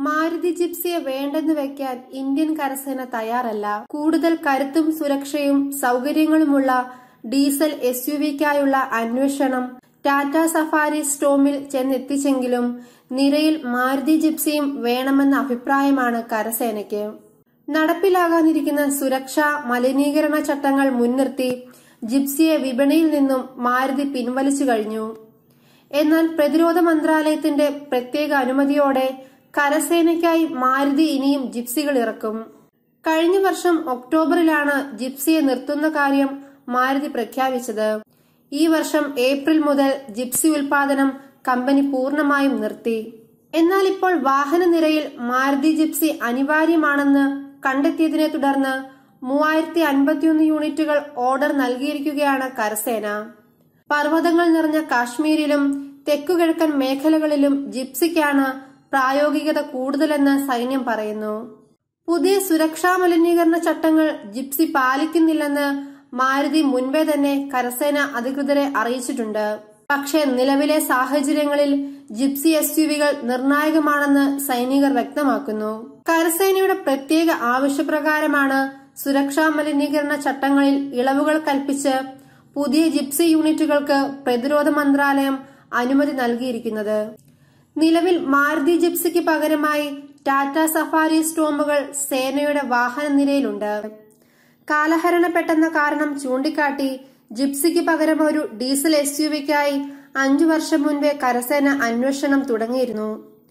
മാരുതി ജിപ്സിയെ വേണ്ടെന്ന് വെക്കാൻ ഇന്ത്യൻ കരസേന തയ്യാറല്ല കൂടുതൽ കരുത്തും സുരക്ഷയും സൗകര്യങ്ങളുമുള്ള ഡീസൽ എസ് യു വിക്കായുള്ള അന്വേഷണം ടാറ്റ സഫാരി സ്റ്റോമിൽ ചെന്നെത്തിച്ചെങ്കിലും നിരയിൽ മാരുതി ജിപ്സിയും വേണമെന്ന അഭിപ്രായമാണ് കരസേനയ്ക്ക് നടപ്പിലാകാനിരിക്കുന്ന സുരക്ഷാ മലിനീകരണ ചട്ടങ്ങൾ മുൻനിർത്തി ജിപ്സിയെ വിപണിയിൽ നിന്നും മാരുതി പിൻവലിച്ചു കഴിഞ്ഞു എന്നാൽ പ്രതിരോധ മന്ത്രാലയത്തിന്റെ പ്രത്യേക അനുമതിയോടെ കരസേനയ്ക്കായി മാരുതി ഇനിയും ജിപ്സികൾ ഇറക്കും കഴിഞ്ഞ വർഷം ഒക്ടോബറിലാണ് ജിപ്സിയെ നിർത്തുന്ന കാര്യം മാരുതി പ്രഖ്യാപിച്ചത് ഈ വർഷം ഏപ്രിൽ മുതൽ ജിപ്സി ഉൽപാദനം കമ്പനി പൂർണ്ണമായും നിർത്തി എന്നാൽ ഇപ്പോൾ വാഹന നിരയിൽ മാരുതി ജിപ്സി അനിവാര്യമാണെന്ന് കണ്ടെത്തിയതിനെ തുടർന്ന് മൂവായിരത്തി അൻപത്തിയൊന്ന് യൂണിറ്റുകൾ ഓർഡർ നൽകിയിരിക്കുകയാണ് കരസേന പർവ്വതങ്ങൾ നിറഞ്ഞ കാശ്മീരിലും തെക്കുകിഴക്കൻ മേഖലകളിലും ജിപ്സിക്കാണ് പ്രായോഗികത കൂടുതലെന്ന് സൈന്യം പറയുന്നു പുതിയ സുരക്ഷാ മലിനീകരണ ചട്ടങ്ങൾ ജിപ്സി പാലിക്കുന്നില്ലെന്ന് മാരുതി മുൻപേ തന്നെ കരസേന അധികൃതരെ അറിയിച്ചിട്ടുണ്ട് പക്ഷേ നിലവിലെ സാഹചര്യങ്ങളിൽ ജിപ്സി എസ് യുവികൾ നിർണായകമാണെന്ന് സൈനികർ വ്യക്തമാക്കുന്നു കരസേനയുടെ പ്രത്യേക ആവശ്യപ്രകാരമാണ് സുരക്ഷാ മലിനീകരണ ചട്ടങ്ങളിൽ ഇളവുകൾ കൽപ്പിച്ച് പുതിയ ജിപ്സി യൂണിറ്റുകൾക്ക് പ്രതിരോധ മന്ത്രാലയം അനുമതി നൽകിയിരിക്കുന്നത് നിലവിൽ മാരുതി ജിപ്സിക്ക് പകരമായി ടാറ്റ സഫാരി സ്റ്റോമുകൾ സേനയുടെ വാഹന നിരയിലുണ്ട് കാലഹരണപ്പെട്ടെന്ന കാരണം ചൂണ്ടിക്കാട്ടി ജിപ്സിക്ക് പകരം ഒരു ഡീസൽ എസ് യു വിക്കായി അഞ്ചു വർഷം മുൻപേ കരസേന അന്വേഷണം തുടങ്ങിയിരുന്നു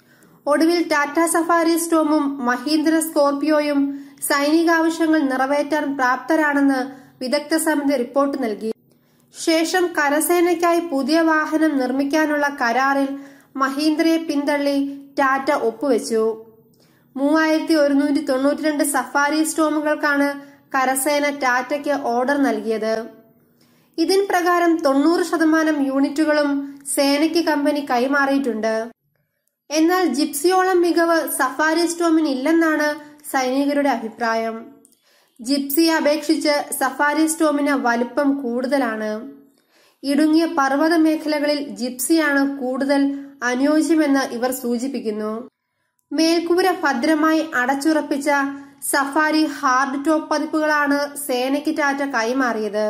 ഒടുവിൽ ടാറ്റ സഫാരി സ്റ്റോമും മഹീന്ദ്ര സ്കോർപിയോയും സൈനികാവശ്യങ്ങൾ നിറവേറ്റാൻ പ്രാപ്തരാണെന്ന് വിദഗ്ധ സമിതി റിപ്പോർട്ട് നൽകി ശേഷം കരസേനയ്ക്കായി പുതിയ വാഹനം നിർമ്മിക്കാനുള്ള കരാറിൽ മഹീന്ദ്രയെ പിന്തള്ളി ടാറ്റ ഒപ്പുവെച്ചു മൂവായിരത്തി ഒരുന്നൂറ്റി തൊണ്ണൂറ്റിരണ്ട് സഫാരി സ്റ്റോമുകൾക്കാണ് കരസേന ടാറ്റയ്ക്ക് ഓർഡർ നൽകിയത് ഇതിൻ പ്രകാരം തൊണ്ണൂറ് ശതമാനം യൂണിറ്റുകളും സേനയ്ക്ക് കമ്പനി കൈമാറിയിട്ടുണ്ട് എന്നാൽ ജിപ്സിയോളം മികവ് സഫാരി സ്റ്റോമിന് ഇല്ലെന്നാണ് സൈനികരുടെ അഭിപ്രായം ജിപ്സിയെ അപേക്ഷിച്ച് സഫാരി സ്റ്റോമിന് വലുപ്പം കൂടുതലാണ് ഇടുങ്ങിയ പർവ്വത മേഖലകളിൽ ജിപ്സിയാണ് കൂടുതൽ അനുയോജ്യമെന്ന് ഇവർ സൂചിപ്പിക്കുന്നു മേൽക്കൂര ഭദ്രമായി അടച്ചുറപ്പിച്ച സഫാരി ഹാർഡ് ടോപ്പ് പതിപ്പുകളാണ് സേനയ്ക്ക് ടാറ്റ കൈമാറിയത്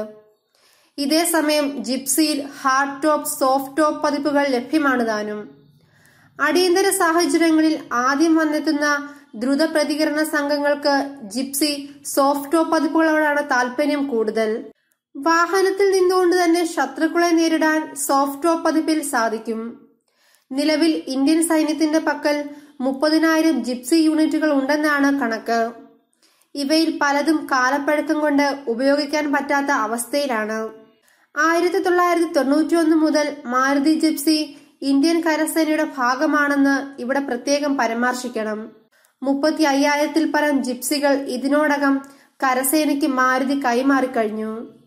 ഇതേസമയം ജിപ്സിയിൽ ഹാർഡ് ടോപ്പ് സോഫ്റ്റ് ടോപ്പ് പതിപ്പുകൾ ലഭ്യമാണ് താനും അടിയന്തര സാഹചര്യങ്ങളിൽ ആദ്യം വന്നെത്തുന്ന ദ്രുത പ്രതികരണ സംഘങ്ങൾക്ക് ജിപ്സി സോഫ്റ്റ് ടോപ്പ് പതിപ്പുകളോടാണ് താല്പര്യം കൂടുതൽ വാഹനത്തിൽ നിന്നുകൊണ്ട് തന്നെ ശത്രുക്കളെ നേരിടാൻ സോഫ്റ്റ് ടോപ്പ് പതിപ്പിൽ സാധിക്കും നിലവിൽ ഇന്ത്യൻ സൈന്യത്തിന്റെ പക്കൽ മുപ്പതിനായിരം ജിപ്സി യൂണിറ്റുകൾ ഉണ്ടെന്നാണ് കണക്ക് ഇവയിൽ പലതും കാലപ്പഴക്കം കൊണ്ട് ഉപയോഗിക്കാൻ പറ്റാത്ത അവസ്ഥയിലാണ് ആയിരത്തി തൊള്ളായിരത്തി തൊണ്ണൂറ്റി ഒന്ന് മുതൽ മാരുതി ജിപ്സി ഇന്ത്യൻ കരസേനയുടെ ഭാഗമാണെന്ന് ഇവിടെ പ്രത്യേകം പരാമർശിക്കണം മുപ്പത്തി അയ്യായിരത്തിൽ പരം ജിപ്സികൾ ഇതിനോടകം കരസേനയ്ക്ക് മാരുതി കൈമാറിക്കഴിഞ്ഞു